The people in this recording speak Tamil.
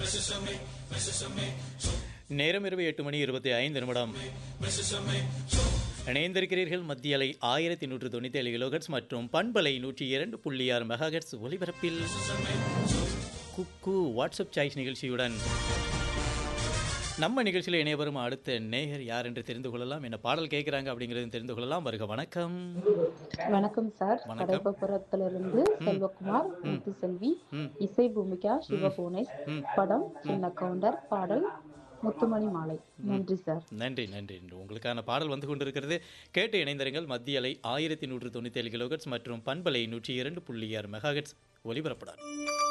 நேரம் இரவு எட்டு மணி இருபத்தி ஐந்து நிமிடம் இணைந்திருக்கிறீர்கள் மத்திய அலை ஆயிரத்தி நூற்று தொண்ணூத்தி ஏழு கிலோகட்ஸ் மற்றும் பண்பலை நூற்றி இரண்டு புள்ளி ஆறு மெகாஹெட்ஸ் ஒலிபரப்பில் குக்கு வாட்ஸ்அப் சாய்ஸ் நிகழ்ச்சியுடன் நம்ம நிகழ்ச்சியில் இணைய வரும் அடுத்த நேயர் யார் என்று தெரிந்து கொள்ளலாம் என்ன பாடல் கேட்குறாங்க அப்படிங்கிறது தெரிந்து கொள்ளலாம் வருக வணக்கம் வணக்கம் சார் வணக்கம். கடைப்பபுரத்திலிருந்து செல்வகுமார் முத்து செல்வி ம். இசை பூமிகா சிவபுவனேஷ் ம். படம் சின்ன கவுண்டர் பாடல் முத்துமணி மாலை நன்றி சார் நன்றி நன்றி நன்றி உங்களுக்கான பாடல் வந்து கொண்டிருக்கிறது கேட்டு இணைந்திருங்கள் மத்திய அலை ஆயிரத்தி நூற்று தொண்ணூற்றி ஏழு கிலோகட்ஸ் மற்றும் பண்பலை நூற்றி இரண்டு புள்ளி ஆறு மெகாஹெட்ஸ் ஒலிபரப்படாது